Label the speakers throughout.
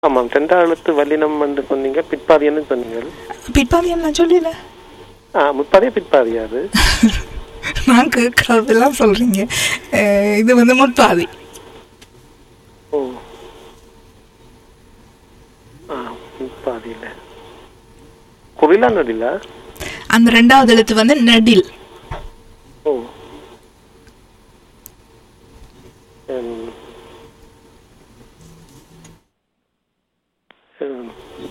Speaker 1: ஆமாம் ரெண்டாம் எழுத்து வல்லினம் என்று சொன்னீங்க பிற்பாதியன்னு சொன்னீங்க
Speaker 2: பிற்பாதியம் நான் சொல்லல
Speaker 1: ஆ முற்பாதியா பிற்பாதியா அது
Speaker 2: நான் கேட்கறதெல்லாம் சொல்றீங்க அஹ் இது வந்து முற்பாதி
Speaker 1: ஓ ஆ முற்பாதியில் குறிலா நடிலா
Speaker 2: அந்த ரெண்டாவது எழுத்து வந்து நெடில்
Speaker 1: ஓ ம். ம்.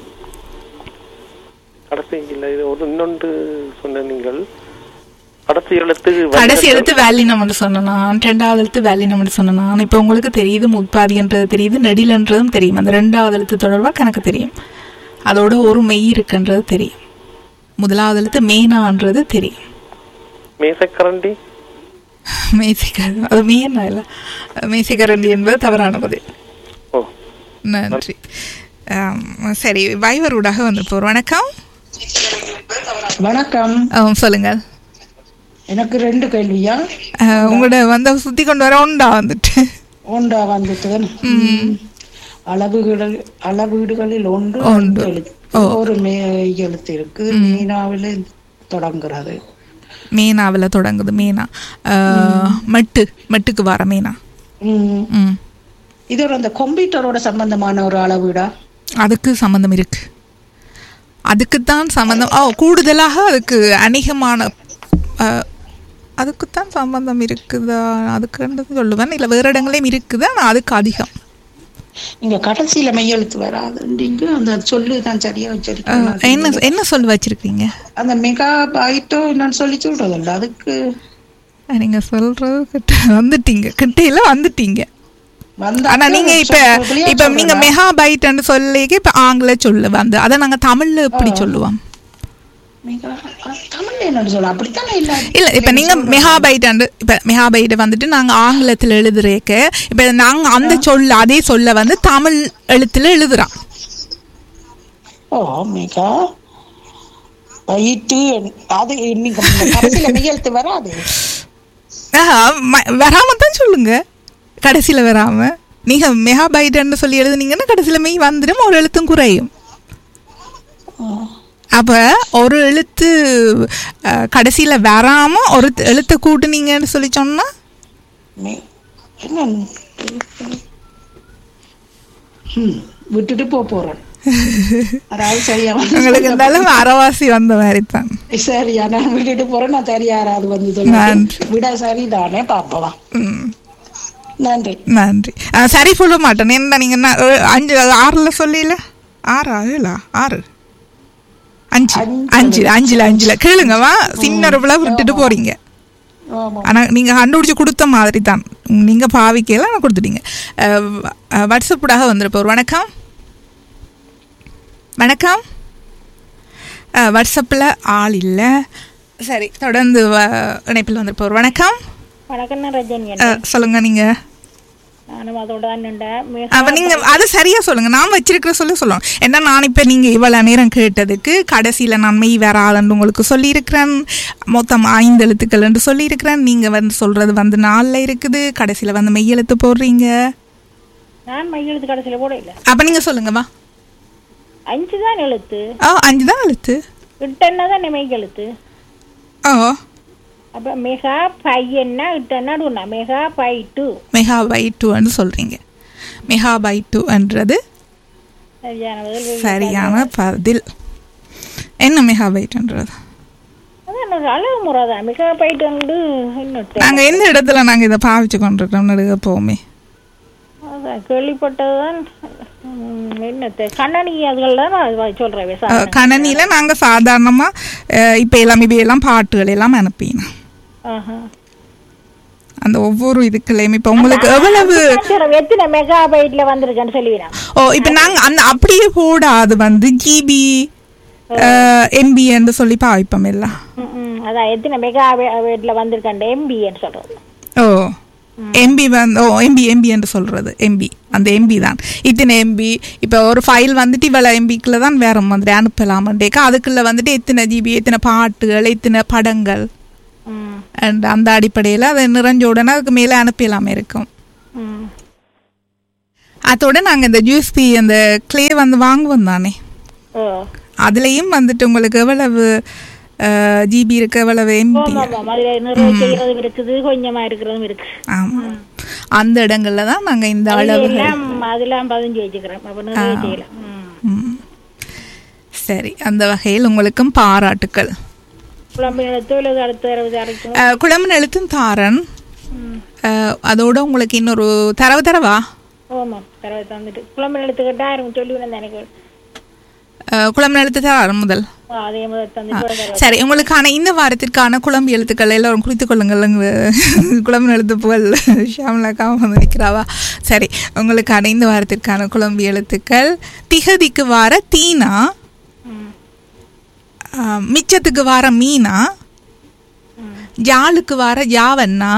Speaker 1: கடைசி இல்லை இது ஒரு இன்னொன்று சொன்ன நீங்கள் கடைசி எழுத்து
Speaker 2: கடைசி எழுத்து வேலினம்னு சொன்னேன் நான் ரெண்டாவது எழுத்து வேலினம்னு சொன்னேன் நான் இப்போ உங்களுக்கு தெரியுது முற்பாதின்றது தெரியுது நெடிலன்றதும் தெரியும் அந்த ரெண்டாவது எழுத்து தொடர்பாக கணக்கு தெரியும் அதோட ஒரு மெய் இருக்குன்றது தெரியும் முதலாவது எழுத்து மேனான்றது தெரியும்
Speaker 1: மேசக்கரண்டி
Speaker 2: மேசிக்கரண்டி அது மேனா இல்லை மேசிக்கரண்டி என்பது தவறான பதில்
Speaker 1: ஓ
Speaker 2: நன்றி ஆம், சரி வைவரூடாக வந்து போகிறோம் வணக்கம்
Speaker 3: வணக்கம்
Speaker 2: ஆம், சொல்லுங்கள்
Speaker 3: எனக்கு ரெண்டு கேள்வியா
Speaker 2: அஹ், உங்களோட வந்து சுத்தி கொண்டு வர உண்டா வந்துட்டு
Speaker 3: ஒன்றா வந்துட்டு அளவுகளில் அளவீடுகளில் ஒன்று
Speaker 2: ஒன்று.
Speaker 3: எழுத்து. ஒரு மே எழுத்து இருக்கு மீனாவில் தொடங்குறது
Speaker 2: மீனாவில் தொடங்குது மீனா அஹ், மெட்டு மெட்டுக்கு வர மீனா
Speaker 3: ம்.
Speaker 2: ம்
Speaker 3: இது ஒரு அந்த கம்ப்யூட்டரோட சம்பந்தமான ஒரு அளவீடா
Speaker 2: அதுக்கு சம்மந்தம் இருக்கு அதுக்குத்தான் சம்மந்தம் ஓ கூடுதலாக அதுக்கு அநேகமான அஹ், அதுக்குத்தான் சம்பந்தம் இருக்குதா அதுக்குன்றது சொல்லுவேன் இல்லை வேறு இடங்களையும் இருக்குது ஆனால் அதுக்கு அதிகம்
Speaker 3: இங்க கடைசியில மெய்யெழுத்து வராதுன்றீங்க அந்த சொல்லு தான் சரியா
Speaker 2: அஹ்,
Speaker 3: வச்சிருக்கேன்
Speaker 2: என்ன என்ன சொல்லி வச்சிருக்கீங்க
Speaker 3: அந்த மெகா பைட்டோ என்னன்னு சொல்லி சொல்றதில்ல அதுக்கு
Speaker 2: அஹ், நீங்க சொல்றது கிட்ட வந்துட்டீங்க கிட்டையில வந்துட்டீங்க
Speaker 3: வந்தா
Speaker 2: ஆனா நீங்க இப்ப
Speaker 3: சொல்றதுலயே
Speaker 2: இப்ப நீங்க
Speaker 3: சொல்றதா?
Speaker 2: மெகா பைட்னு சொல்லிக்க இப்ப ஆங்கில சொல்லு வந்து அதை நாங்க தமிழ்ல எப்படி சொல்லுவோம்
Speaker 3: மெகா அஹ், தமிழ்ல என்னன்னு சொல்ல அப்படித்தானே இல்ல
Speaker 2: இல்ல இப்ப நீங்க மெகாபைட் இப்ப மெகாபைட் வந்துட்டு நாங்க ஆங்கிலத்துல எழுதுறேக்க இப்ப நாங்க அந்த சொல்ல அதே சொல்ல வந்து தமிழ் எழுத்துல எழுதுறோம்
Speaker 3: ஓ மெகா பைட்டு அது நீங்க கடைசியில மெய்யெழுத்து வராது
Speaker 2: ஆஹா, ம- வராம தான் சொல்லுங்க கடைசியில வராம நீங்க மெகாபைட்னு சொல்லி எழுதுனீங்கன்னா கடைசியில மெய் வந்துடும் ஒரு எழுத்தும் குறையும் அப்ப ஒரு எழுத்து அஹ், கடைசியில வராம ஒரு எழுத்தை கூட்டுனீங்கன்னு சொல்லி சொன்னா
Speaker 3: மெ- என்ன ம், விட்டுட்டு போக போறேன் அதாவது சரியா வந்து
Speaker 2: உங்களுக்கு இருந்தாலும் அறவாசி வந்த மாதிரி தான்
Speaker 3: சரியா நான் விட்டுட்டு போறேன் நான் சரியா யாராவது வந்து சொல்லுங்க
Speaker 2: நன்றி.
Speaker 3: விட சரிதானே பாப்பலாம்
Speaker 2: ம்,
Speaker 3: நன்றி
Speaker 2: நன்றி அஹ், சரி சொல்ல மாட்டேன் என்ன நீங்க என்ன, அஹ், அஞ்சு ஆறுல சொல்லல ஆறா ஏழா ஆறு அஞ்சு அஞ்சு அஞ்சுல அஞ்சுல கேளுங்கவா சின்ன ரூபா விட்டுட்டு போறீங்க
Speaker 3: ஆமா
Speaker 2: ஆனா நீங்க கண்டுபிடிச்சு கொடுத்த மாதிரி தான் நீங்க பாவிக்கையில நான் கொடுத்துட்டீங்க அஹ், அஹ், வாட்ஸ்அப்புடாக வந்துருப்போம் வணக்கம் வணக்கம் அஹ், வாட்ஸ்அப்பில் ஆள் இல்லை சரி தொடர்ந்து வ- இணைப்பில் வந்திருப்போம் வணக்கம்
Speaker 4: வணக்கம் நான் ரஜினி
Speaker 2: அஹ், சொல்லுங்க நீங்க
Speaker 4: நானும் அதோட தான்
Speaker 2: அப்ப நீங்க அது சரியா சொல்லுங்க நான் வச்சிருக்கிற சொல்ல சொல்லணும் ஏன்னா நான் இப்ப நீங்க இவ்வளவு நேரம் கேட்டதுக்கு கடைசியில நான் மெய் வேற ஆளுன்னு உங்களுக்கு சொல்லியிருக்கிறேன் மொத்தம் ஐந்து எழுத்துக்கள் என்று சொல்லியிருக்கிறேன் நீங்க வந்து சொல்றது வந்து நாலுல இருக்குது கடைசியில வந்து மெய் எழுத்து போடுறீங்க
Speaker 4: நான் மையெழுத்து கடைசியில் கூட இல்லை
Speaker 2: அப்ப நீங்க சொல்லுங்க வா
Speaker 4: அஞ்சு தான் எழுத்து
Speaker 2: ஆ அஞ்சு தான் எழுத்து
Speaker 4: இட்டன்னா தான் மெய் எழுத்து
Speaker 2: ஓ
Speaker 4: அப்போ மெகா பையன்னா இட்டன்னா டூனா mega by two
Speaker 2: mega by டூன்னு சொல்றீங்க மெகா பை டூன்றது
Speaker 4: சரியான பதில்
Speaker 2: சரியான பதில் என்ன மெகா பைட்ன்றது
Speaker 4: அதான் ஒரு அளவு முறை தான் மெகா பைட்டு வந்து இன்னொட்டு
Speaker 2: நாங்க எந்த இடத்துல நாங்க இதை பாவிச்சு கொண்டிருக்கோம் நடுக போமே
Speaker 4: அதான் கேள்விப்பட்டது தான் என்னத்தை கண்ணனி அதுகள் தான் நான் சொல்கிறேன்
Speaker 2: அஹ்,
Speaker 4: விசாரணை
Speaker 2: கணனியில நாங்க சாதாரணமா அஹ், இப்ப எல்லாம் இப்ப எல்லாம் பாட்டுகள் எல்லாம் அனுப்பினோம்
Speaker 4: ஆஹா
Speaker 2: அந்த ஒவ்வொரு இதுக்குள்ளேயும் இப்ப உங்களுக்கு எவ்வளவு
Speaker 4: சரி, எத்தனை மெகா பைட்ல வந்திருக்கேன்னு சொல்லுவீனா
Speaker 2: ஓ இப்ப நாங்க அந்த அப்படியே போடாது வந்து ஜிபி எம்பி என்று சொல்லி பாவிப்போம் எல்லாம்
Speaker 4: ம், ம். அதான் எத்தனை மெகா பைட்ல வந்திருக்கேன் எம்பின்னு சொல்றது
Speaker 2: ஓ எம்பி வந்து ஓ எம்பி எம்பி என்று சொல்றது எம்பி அந்த எம்பி தான் இத்தனை எம்பி இப்போ ஒரு ஃபைல் வந்துட்டு இவ்வளோ எம்பிக்குள்ள தான் வேற மாதிரி அனுப்பலாமண்டேக்கா அதுக்குள்ள வந்துட்டு எத்தனை ஜிபி எத்தனை பாட்டுகள் எத்தனை படங்கள்
Speaker 4: ம்
Speaker 2: அண்ட் அந்த அடிப்படையில் அதை நிறைஞ்ச உடனே அதுக்கு மேலே அனுப்பலாமே இருக்கும்
Speaker 4: ம்
Speaker 2: அதோட நாங்க இந்த யூஎஸ்பி அந்த க்ளே வந்து வாங்குவோம் தானே
Speaker 4: ஓ
Speaker 2: அதுலயும் வந்துட்டு உங்களுக்கு எவ்வளவு ஜிபி இருக்கு எவ்வளவு எம்பி
Speaker 4: ஆமா ஆமா அதுல நிறைய செய்யறதும் இருக்குது கொஞ்சமா இருக்கிறதும் இருக்கு
Speaker 2: ஆமா அந்த இடங்கள்ல தான் நாங்க இந்த அளவு
Speaker 4: எல்லாம் அதெல்லாம் பதிஞ்சு வச்சுக்கிறோம் அப்ப நிறைய செய்யலாம் ம்.
Speaker 2: ம். சரி அந்த வகையில் உங்களுக்கும் பாராட்டுக்கள்
Speaker 4: குழம்பு நிலத்தோ இல்லை அடுத்த தடவை அரைக்கும்
Speaker 2: அஹ், குழம்பு எழுத்தும் தாரன் அஹ், அதோட உங்களுக்கு இன்னொரு தரவு தரவா
Speaker 4: ஆமாம் தடவை தந்துட்டு குழம்பு நிலத்துக்கிட்ட ஆயிரம் சொல்லி விழுந்தேன் எனக்கு
Speaker 2: அஹ், குழம்பு எழுத்து தாரன் முதல்
Speaker 4: ஆ, அதே மாதிரி தந்துட்டு ஒரு தடவை
Speaker 2: சரி உங்களுக்கான இந்த வாரத்திற்கான குழம்பு எழுத்துக்கள் எல்லாரும் குறித்துக் கொள்ளுங்கள் குழம்பு எழுத்து புகழ் ஷாம்லாக்காம வந்து நிற்கிறாவா சரி உங்களுக்கான இந்த வாரத்திற்கான குழம்பு எழுத்துக்கள் திகதிக்கு வார தீனா
Speaker 4: ம்.
Speaker 2: ஆஹ், மிச்சத்துக்கு வார மீனா ஜாலுக்கு வார ஜாவண்ணா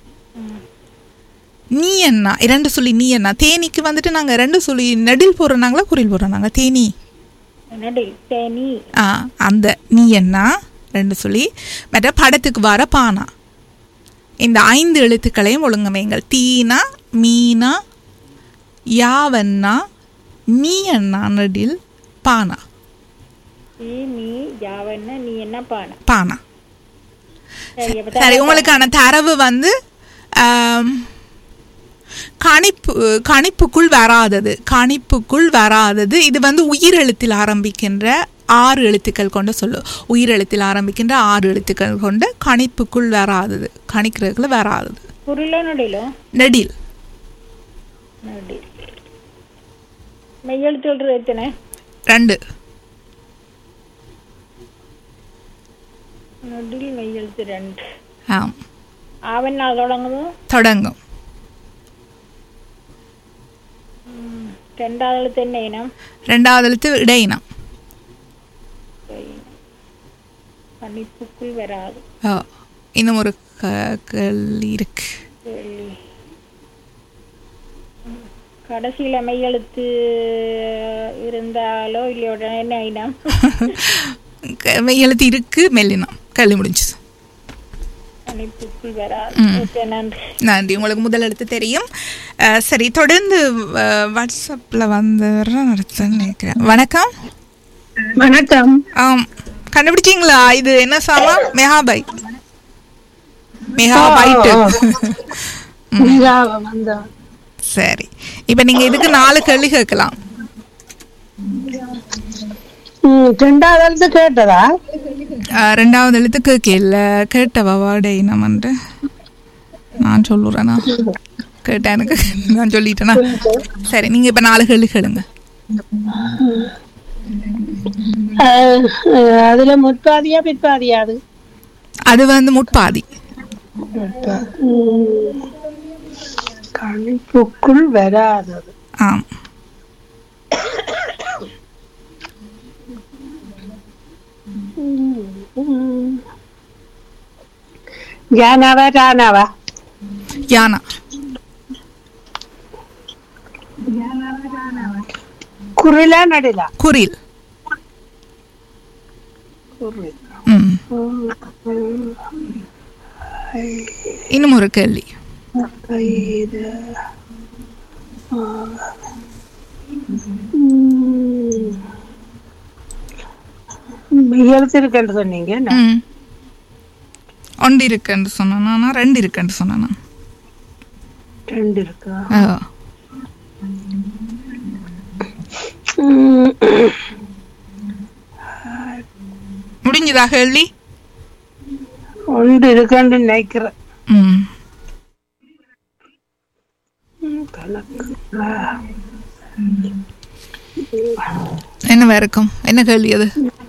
Speaker 2: நீ என்ன இரண்டு சொல்லி நீ என்ன தேனிக்கு வந்துட்டு நாங்கள் ரெண்டு சொல்லி நெடில் போடுறாங்களா குறில் போடுறாங்க தேனி
Speaker 4: நடு தேனி
Speaker 2: ஆ அந்த நீ என்ன ரெண்டு சொல்லி மற்ற படத்துக்கு வர பானா இந்த ஐந்து எழுத்துக்களையும் ஒழுங்கமைங்கள் தீனா மீனா யாவண்ணா நீ அண்ணா நடில் பானா
Speaker 4: நீ நீ ஜாவண்ண நீ என்ன பானை
Speaker 2: பானா
Speaker 4: சரி அப்ப
Speaker 2: சரி உங்களுக்கான தரவு வந்து ஆம், கணிப்பு கணிப்புக்குள் வராதது கணிப்புக்குள் வராதது இது வந்து உயிரெழுத்தில் ஆரம்பிக்கின்ற ஆறு எழுத்துக்கள் கொண்ட சொல்லு உயிரெழுத்தில் ஆரம்பிக்கின்ற ஆறு எழுத்துக்கள் கொண்ட கணிப்புக்குள் வராதது கணிக்கிறதுக்குள்ள வராதது
Speaker 4: குரிலோ நடிலோ
Speaker 2: நெடில்
Speaker 4: நடி மெய்யெழுத்து எழுதுறது எத்தனை
Speaker 2: ரெண்டு
Speaker 4: நடில் மெய்யெழுத்து ரெண்டு
Speaker 2: ஆம்
Speaker 4: ஆவன் நாள் தொடங்குமோ
Speaker 2: தொடங்கும்
Speaker 4: ரெண்டாவது எழுத்து என்ன இனம்
Speaker 2: ரெண்டாவது எழுத்து இடையினம்
Speaker 4: கணிப்புக்குள் வராது
Speaker 2: ஆ, இன்னும் ஒரு க- கேள்வி இருக்கு
Speaker 4: கேள்வி. ம். கடைசியில மெய்யெழுத்து இருந்தாலோ இல்லையோ என்ன இனம்
Speaker 2: க- எழுத்து இருக்கு மெல்லினம் கல்வி முடிஞ்சுது
Speaker 4: கணிப்புக்குள் வராது ஓகே நன்றி
Speaker 2: நன்றி உங்களுக்கு முதல் எழுத்து தெரியும் அஹ், சரி தொடர்ந்து அஹ், வாட்ஸ்அப்ல வந்து நடத்தன்னு நினைக்கிறேன் வணக்கம்
Speaker 3: வணக்கம்
Speaker 2: ஆம் கண்டுபிடிச்சிங்களா இது என்ன சாமா மெகாபை மெகாபைட்டு
Speaker 3: வந்தா
Speaker 2: சரி இப்போ நீங்க இதுக்கு நாலு கேள்வி கேட்கலாம்
Speaker 3: ரெண்டாவது எழுத்து கேட்டதா
Speaker 2: அஹ், ரெண்டாவது எழுத்து கேட்கல கேட்டவா வாடை நம்மன்ட்டு நான் சொல்லுறேனா கேட்டேன் எனக்கு நான் சொல்லிட்டேனா சரி நீங்க இப்ப நாலு கேள்வி கேளுங்க
Speaker 3: அஹ், அஹ், அதுல முற்பாதியா பிற்பாதியா அது
Speaker 2: அது வந்து முட்பாதி
Speaker 3: உம், கணிப்புக்குள் வராதது
Speaker 2: ஆம்
Speaker 3: உம். ஜானாவா ரானாவா
Speaker 2: யானா
Speaker 3: குரிலா நடிலா
Speaker 2: குரில்
Speaker 3: குரில்
Speaker 2: ம் இன்னும் ஒரு கேள்வி
Speaker 3: இது ஆ. உம். எழுத்து இருக்குன்னு சொன்னீங்க என்ன?
Speaker 2: ம் ஒன்று இருக்குன்னு சொன்னானா ரெண்டு இருக்குன்னு சொன்னானா
Speaker 3: ரெண்டு இருக்கா
Speaker 2: ஆ.
Speaker 3: உம்.
Speaker 2: முடிஞ்சுதா கேள்வி
Speaker 3: ஒன்று இருக்குன்னு நினைக்கிறேன்
Speaker 2: ம்
Speaker 3: உம், கணக்கு ஆ.
Speaker 2: என்னவா இருக்கும் என்ன கேள்வி அது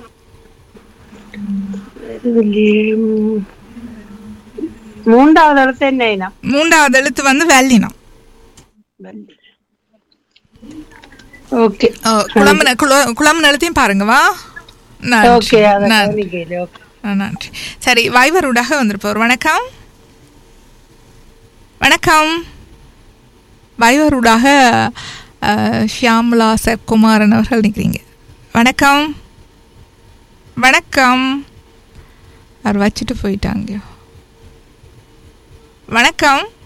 Speaker 3: இதுலயே, உம், மூன்றாவது இடத்து என்ன இனம்
Speaker 2: மூன்றாவது எழுத்து வந்து வெள்ளினம்
Speaker 3: ஓகே
Speaker 2: குழம்பு குழம்பு எழுத்தையும் பாருங்க வா நன்றி.
Speaker 3: ஓகே அதை
Speaker 2: நன்றி.
Speaker 3: கவனிக்கல ஓகே
Speaker 2: ஆ, நன்றி சரி வைவரூடாக வந்திருப்பவர் வணக்கம் வணக்கம் வைவரூடாக அஹ், ஷியாமலா சகுமாரன் அவர்கள் நிற்கிறீங்க வணக்கம் வணக்கம் அவர் வச்சுட்டு போயிட்டாங்க வணக்கம்